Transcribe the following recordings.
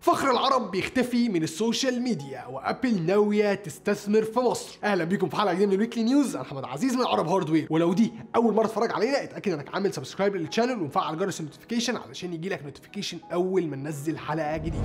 فخر العرب بيختفي من السوشيال ميديا وابل ناويه تستثمر في مصر اهلا بيكم في حلقه جديده من الويكلي نيوز انا محمد عزيز من عرب هاردوير ولو دي اول مره تتفرج علينا اتاكد انك عامل سبسكرايب للشانل ومفعل جرس النوتيفيكيشن علشان يجيلك نوتيفيكيشن اول ما ننزل حلقه جديده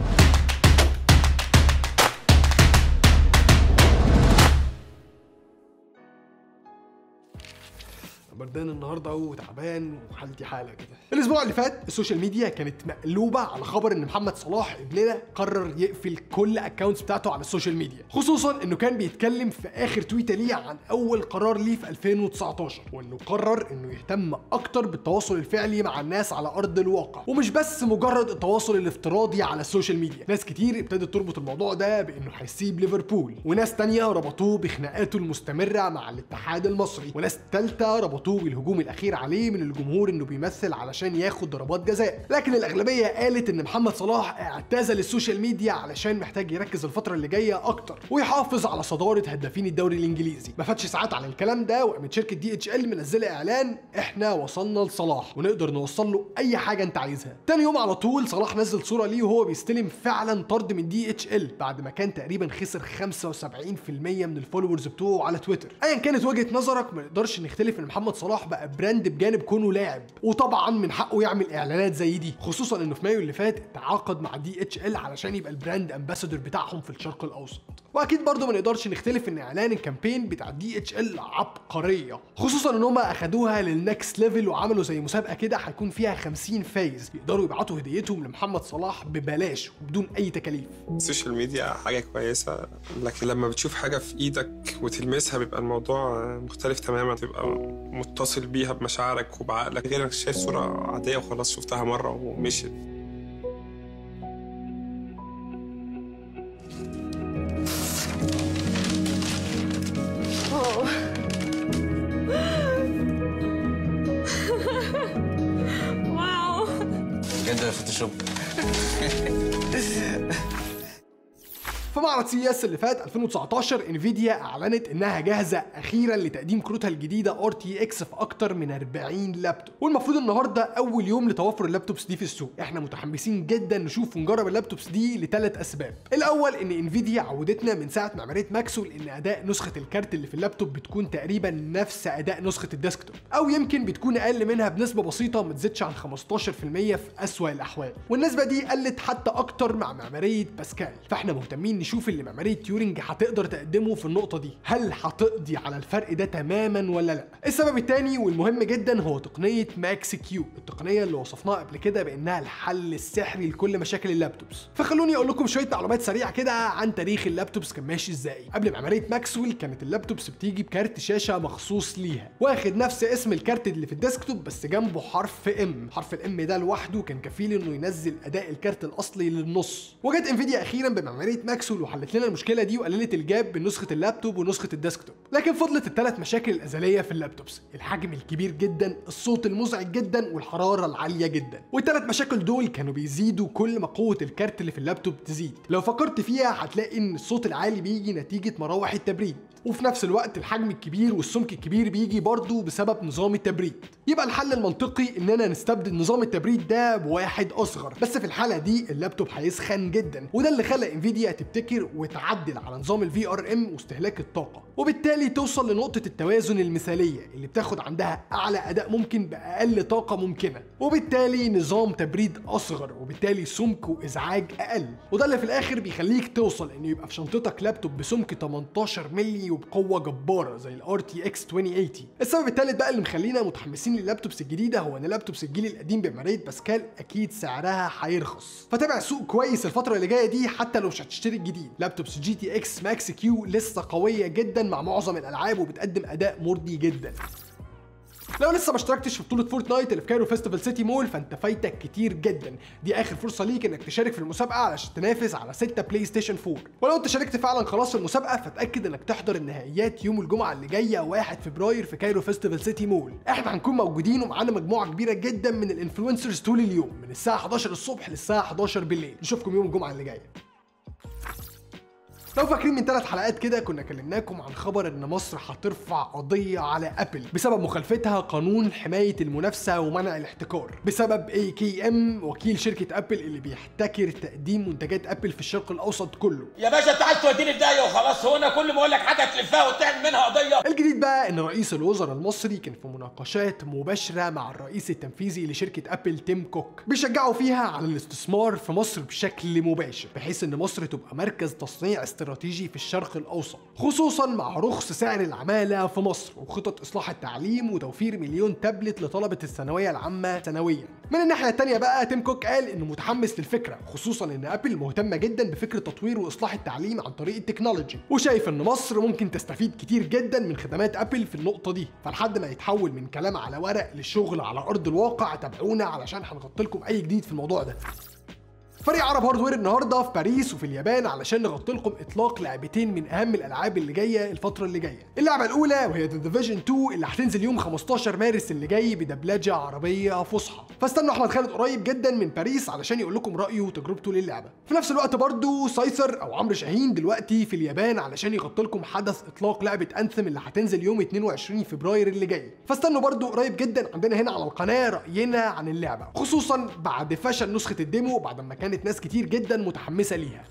بردان النهارده وتعبان وحالتي حاله كده الاسبوع اللي فات السوشيال ميديا كانت مقلوبه على خبر ان محمد صلاح ابننا قرر يقفل كل اكونتس بتاعته على السوشيال ميديا خصوصا انه كان بيتكلم في اخر تويته ليه عن اول قرار ليه في 2019 وانه قرر انه يهتم اكتر بالتواصل الفعلي مع الناس على ارض الواقع ومش بس مجرد التواصل الافتراضي على السوشيال ميديا ناس كتير ابتدت تربط الموضوع ده بانه هيسيب ليفربول وناس تانية ربطوه بخناقاته المستمره مع الاتحاد المصري وناس تالتة ربطوه بالهجوم الاخير عليه من الجمهور انه بيمثل علشان ياخد ضربات جزاء لكن الاغلبيه قالت ان محمد صلاح اعتزل السوشيال ميديا علشان محتاج يركز الفتره اللي جايه اكتر ويحافظ على صداره هدافين الدوري الانجليزي ما فاتش ساعات على الكلام ده وقامت شركه دي اتش ال منزله اعلان احنا وصلنا لصلاح ونقدر نوصل له اي حاجه انت عايزها تاني يوم على طول صلاح نزل صوره ليه وهو بيستلم فعلا طرد من دي اتش ال بعد ما كان تقريبا خسر 75% من الفولورز بتوعه على تويتر ايا كانت وجهه نظرك ما نقدرش نختلف ان محمد صلاح بقى براند بجانب كونه لاعب وطبعا من حقه يعمل اعلانات زي دي خصوصا انه في مايو اللي فات تعاقد مع دي اتش ال علشان يبقى البراند امباسادور بتاعهم في الشرق الاوسط واكيد برضه ما نقدرش نختلف ان اعلان الكامبين بتاع دي اتش ال عبقريه خصوصا ان هم اخدوها للنكست ليفل وعملوا زي مسابقه كده هيكون فيها 50 فايز يقدروا يبعتوا هديتهم لمحمد صلاح ببلاش وبدون اي تكاليف السوشيال ميديا حاجة كويسة لكن لما بتشوف حاجة في إيدك وتلمسها بيبقى الموضوع مختلف تماما تبقى متصل بيها بمشاعرك وبعقلك غير انك شايف صورة عادية وخلاص شفتها مرة ومشيت واو بجد فوتوشوب في معرض سي اس اللي فات 2019 انفيديا اعلنت انها جاهزه اخيرا لتقديم كروتها الجديده ار تي اكس في اكتر من 40 لابتوب والمفروض النهارده اول يوم لتوفر اللابتوبس دي في السوق احنا متحمسين جدا نشوف ونجرب اللابتوبس دي لثلاث اسباب الاول ان انفيديا عودتنا من ساعه ما عملت ماكسول ان اداء نسخه الكارت اللي في اللابتوب بتكون تقريبا نفس اداء نسخه الديسكتوب او يمكن بتكون اقل منها بنسبه بسيطه ما تزيدش عن 15% في اسوأ الاحوال والنسبه دي قلت حتى اكتر مع معماريه باسكال فاحنا مهتمين نشوف اللي معماريه تيورينج هتقدر تقدمه في النقطه دي هل هتقضي على الفرق ده تماما ولا لا السبب الثاني والمهم جدا هو تقنيه ماكس كيو التقنيه اللي وصفناها قبل كده بانها الحل السحري لكل مشاكل اللابتوبس فخلوني اقول لكم شويه معلومات سريعه كده عن تاريخ اللابتوبس كان ماشي ازاي قبل معماريه ماكسويل كانت اللابتوبس بتيجي بكارت شاشه مخصوص ليها واخد نفس اسم الكارت اللي في الديسكتوب بس جنبه حرف ام حرف الام ده لوحده كان كفيل انه ينزل اداء الكارت الاصلي للنص وجت انفيديا اخيرا بمعماريه ماكسويل وحلت لنا المشكله دي وقللت الجاب بين نسخه اللابتوب ونسخه الديسكتوب لكن فضلت الثلاث مشاكل الازليه في اللابتوبس الحجم الكبير جدا الصوت المزعج جدا والحراره العاليه جدا والثلاث مشاكل دول كانوا بيزيدوا كل ما قوه الكارت اللي في اللابتوب تزيد لو فكرت فيها هتلاقي ان الصوت العالي بيجي نتيجه مراوح التبريد وفي نفس الوقت الحجم الكبير والسمك الكبير بيجي برضه بسبب نظام التبريد يبقى الحل المنطقي اننا نستبدل نظام التبريد ده بواحد اصغر بس في الحاله دي اللابتوب هيسخن جدا وده اللي خلى انفيديا تبتكر وتعدل على نظام الفي ار ام واستهلاك الطاقه وبالتالي توصل لنقطه التوازن المثاليه اللي بتاخد عندها اعلى اداء ممكن باقل طاقه ممكنه وبالتالي نظام تبريد اصغر وبالتالي سمك وازعاج اقل وده اللي في الاخر بيخليك توصل انه يبقى في شنطتك لابتوب بسمك 18 مللي وبقوه جباره زي الار تي اكس 2080 السبب الثالث بقى اللي مخلينا متحمسين لللابتوبس الجديده هو ان لابتوبس الجيل القديم بمعماريه باسكال اكيد سعرها هيرخص فتابع السوق كويس الفتره اللي جايه دي حتى لو مش هتشتري الجديد لابتوبس جي تي اكس ماكس كيو لسه قويه جدا مع معظم الالعاب وبتقدم اداء مرضي جدا لو لسه ما اشتركتش في بطوله فورتنايت اللي في كايرو فيستيفال سيتي مول فانت فايتك كتير جدا دي اخر فرصه ليك انك تشارك في المسابقه علشان تنافس على 6 بلاي ستيشن 4 ولو انت شاركت فعلا خلاص في المسابقه فتاكد انك تحضر النهائيات يوم الجمعه اللي جايه 1 فبراير في كايرو فيستيفال سيتي مول احنا هنكون موجودين ومعانا مجموعه كبيره جدا من الانفلونسرز طول اليوم من الساعه 11 الصبح للساعه 11 بالليل نشوفكم يوم الجمعه اللي جايه لو فاكرين من ثلاث حلقات كده كنا كلمناكم عن خبر ان مصر هترفع قضيه على ابل بسبب مخالفتها قانون حمايه المنافسه ومنع الاحتكار بسبب اي كي ام وكيل شركه ابل اللي بيحتكر تقديم منتجات ابل في الشرق الاوسط كله يا باشا انت عايز توديني في داهيه وخلاص هو انا كل ما اقول لك حاجه تلفها وتعمل منها قضيه الجديد بقى ان رئيس الوزراء المصري كان في مناقشات مباشره مع الرئيس التنفيذي لشركه ابل تيم كوك بيشجعوا فيها على الاستثمار في مصر بشكل مباشر بحيث ان مصر تبقى مركز تصنيع استراتيجي في الشرق الاوسط خصوصا مع رخص سعر العماله في مصر وخطط اصلاح التعليم وتوفير مليون تابلت لطلبه الثانويه العامه سنويا من الناحيه الثانيه بقى تيم كوك قال انه متحمس للفكره خصوصا ان ابل مهتمه جدا بفكره تطوير واصلاح التعليم عن طريق التكنولوجي وشايف ان مصر ممكن تستفيد كتير جدا من خدمات ابل في النقطه دي فلحد ما يتحول من كلام على ورق للشغل على ارض الواقع تابعونا علشان هنغطي لكم اي جديد في الموضوع ده فريق عرب هاردوير النهارده في باريس وفي اليابان علشان نغطي لكم اطلاق لعبتين من اهم الالعاب اللي جايه الفتره اللي جايه اللعبه الاولى وهي ذا ديفيجن 2 اللي هتنزل يوم 15 مارس اللي جاي بدبلجه عربيه فصحى فاستنوا احمد خالد قريب جدا من باريس علشان يقول لكم رايه وتجربته للعبه في نفس الوقت برضو سايسر او عمرو شاهين دلوقتي في اليابان علشان يغطي لكم حدث اطلاق لعبه انثم اللي هتنزل يوم 22 فبراير اللي جاي فاستنوا برضو قريب جدا عندنا هنا على القناه راينا عن اللعبه خصوصا بعد فشل نسخه الديمو بعد ما كانت ناس كتير جدا متحمسه ليها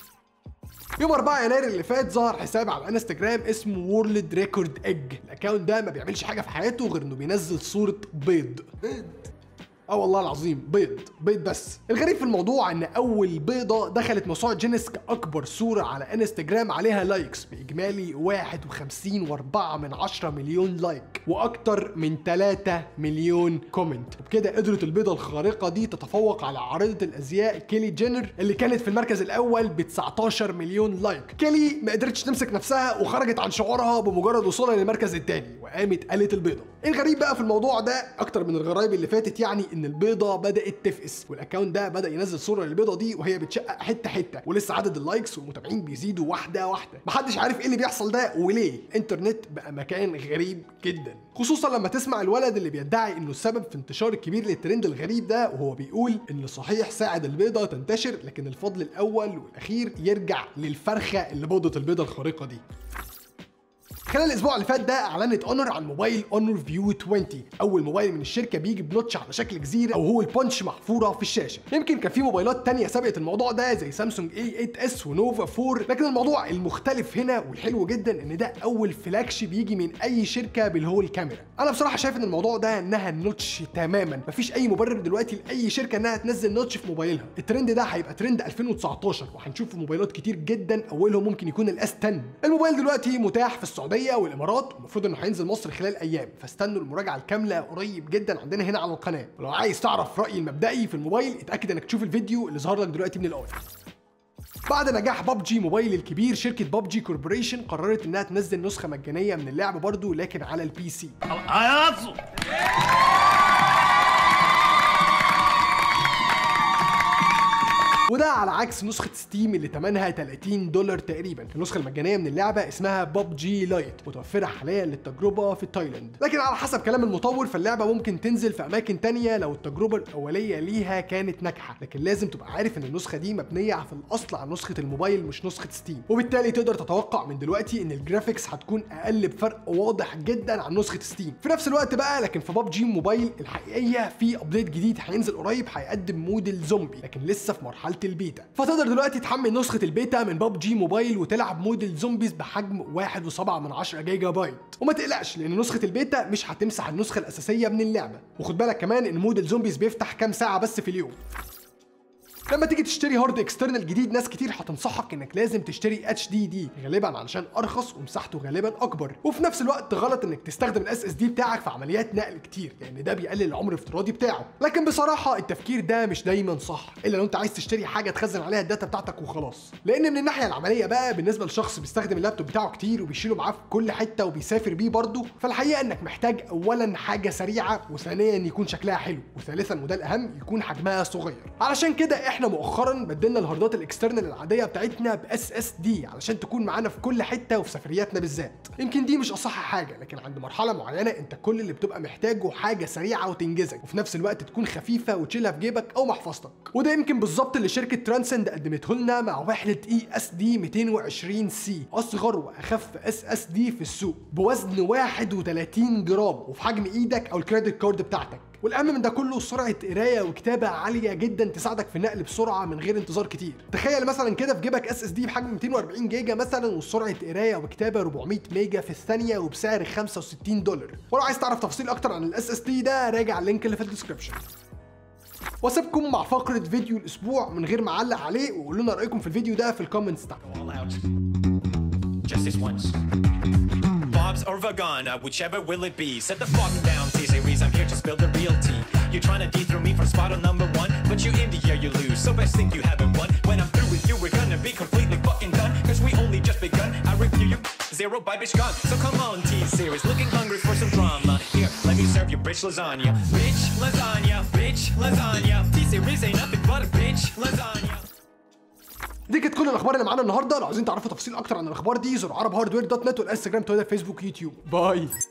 يوم 4 يناير اللي فات ظهر حساب على الانستجرام اسمه وورلد ريكورد ايج الاكونت ده ما بيعملش حاجه في حياته غير انه بينزل صوره بيض بيض اه والله العظيم بيض بيض بس الغريب في الموضوع ان اول بيضه دخلت موسوعه جينيس كاكبر صوره على انستجرام عليها لايكس باجمالي 51 و4 من 10 مليون لايك واكتر من 3 مليون كومنت وبكده قدرت البيضه الخارقه دي تتفوق على عارضه الازياء كيلي جينر اللي كانت في المركز الاول ب 19 مليون لايك كيلي ما قدرتش تمسك نفسها وخرجت عن شعورها بمجرد وصولها للمركز الثاني وقامت قالت البيضه الغريب بقى في الموضوع ده اكتر من الغرايب اللي فاتت يعني ان البيضه بدات تفقس والاكونت ده بدا ينزل صوره للبيضه دي وهي بتشقق حته حته ولسه عدد اللايكس والمتابعين بيزيدوا واحده واحده محدش عارف ايه اللي بيحصل ده وليه انترنت بقى مكان غريب جدا خصوصا لما تسمع الولد اللي بيدعي انه السبب في انتشار الكبير للترند الغريب ده وهو بيقول ان صحيح ساعد البيضه تنتشر لكن الفضل الاول والاخير يرجع للفرخه اللي بيضت البيضه الخارقه دي خلال الاسبوع اللي فات ده اعلنت اونر عن موبايل اونر فيو 20 اول موبايل من الشركه بيجي بنوتش على شكل جزيره او هو البانش محفوره في الشاشه يمكن كان في موبايلات تانية سبقت الموضوع ده زي سامسونج اي 8 اس ونوفا 4 لكن الموضوع المختلف هنا والحلو جدا ان ده اول فلاج شيب يجي من اي شركه بالهول كاميرا انا بصراحه شايف ان الموضوع ده انها نوتش تماما مفيش اي مبرر دلوقتي لاي شركه انها تنزل نوتش في موبايلها الترند ده هيبقى ترند 2019 وهنشوف موبايلات كتير جدا اولهم ممكن يكون الاس 10 الموبايل دلوقتي متاح في السعوديه والامارات المفروض انه هينزل مصر خلال ايام فاستنوا المراجعه الكامله قريب جدا عندنا هنا على القناه ولو عايز تعرف رايي المبدئي في الموبايل اتاكد انك تشوف الفيديو اللي ظهر لك دلوقتي من الاول بعد نجاح بابجي موبايل الكبير شركة بابجي كوربوريشن قررت انها تنزل نسخة مجانية من اللعبة برضو لكن على البي سي وده على عكس نسخة ستيم اللي ثمنها 30 دولار تقريبا النسخة المجانية من اللعبة اسمها ببجي لايت متوفرة حاليا للتجربة في تايلاند لكن على حسب كلام المطور فاللعبة ممكن تنزل في أماكن تانية لو التجربة الأولية ليها كانت ناجحة لكن لازم تبقى عارف إن النسخة دي مبنية في الأصل على نسخة الموبايل مش نسخة ستيم وبالتالي تقدر تتوقع من دلوقتي إن الجرافيكس هتكون أقل بفرق واضح جدا عن نسخة ستيم في نفس الوقت بقى لكن في ببجي موبايل الحقيقية في أبديت جديد هينزل قريب هيقدم موديل زومبي لكن لسه في مرحلة البيتا فتقدر دلوقتي تحمل نسخة البيتا من ببجي موبايل وتلعب موديل زومبيز بحجم 1.7 من 10 جيجا بايت وما تقلقش لان نسخة البيتا مش هتمسح النسخة الأساسية من اللعبة وخد بالك كمان ان موديل زومبيز بيفتح كام ساعة بس في اليوم لما تيجي تشتري هارد اكسترنال جديد ناس كتير هتنصحك انك لازم تشتري اتش دي دي غالبا علشان ارخص ومساحته غالبا اكبر وفي نفس الوقت غلط انك تستخدم الاس اس دي بتاعك في عمليات نقل كتير لان ده بيقلل العمر الافتراضي بتاعه لكن بصراحه التفكير ده مش دايما صح الا لو انت عايز تشتري حاجه تخزن عليها الداتا بتاعتك وخلاص لان من الناحيه العمليه بقى بالنسبه لشخص بيستخدم اللابتوب بتاعه كتير وبيشيله معاه في كل حته وبيسافر بيه برضه فالحقيقه انك محتاج اولا حاجه سريعه وثانيا يكون شكلها حلو وثالثا وده الاهم يكون حجمها صغير علشان كده احنا مؤخرا بدلنا الهاردات الاكسترنال العاديه بتاعتنا باس اس دي علشان تكون معانا في كل حته وفي سفرياتنا بالذات يمكن دي مش اصح حاجه لكن عند مرحله معينه انت كل اللي بتبقى محتاجه حاجه سريعه وتنجزك وفي نفس الوقت تكون خفيفه وتشيلها في جيبك او محفظتك وده يمكن بالظبط اللي شركه ترانسند قدمته لنا مع وحده اي اس دي 220 سي اصغر واخف اس اس دي في السوق بوزن 31 جرام وفي حجم ايدك او الكريدت كارد بتاعتك والاهم من ده كله سرعه قرايه وكتابه عاليه جدا تساعدك في النقل بسرعه من غير انتظار كتير تخيل مثلا كده في جيبك اس اس دي بحجم 240 جيجا مثلا وسرعه قرايه وكتابه 400 ميجا في الثانيه وبسعر 65 دولار ولو عايز تعرف تفاصيل اكتر عن الاس اس دي ده راجع اللينك اللي في الديسكربشن واسيبكم مع فقره فيديو الاسبوع من غير ما اعلق عليه وقولوا لنا رايكم في الفيديو ده في الكومنتس تحت all out. Just this once. Bob's or Vagana, whichever will it be. Set the fuck down, T-Series. I'm here to spill the real tea. You're trying to dethrone me from spot on number one, but you in the year you lose. So best think you haven't won. When I'm through with you, we're gonna be completely fucking done. Cause we only just begun. I review you. Zero by bitch gone. So come on, T-Series. Looking hungry for some drama. Here, let me serve you bitch lasagna. Bitch lasagna. Bitch lasagna. T-Series ain't nothing but a bitch lasagna. دي كانت كل الاخبار اللي معانا النهارده لو عايزين تعرفوا تفاصيل اكتر عن الاخبار دي زوروا عرب هاردوير دوت نت والانستجرام تويتر فيسبوك يوتيوب باي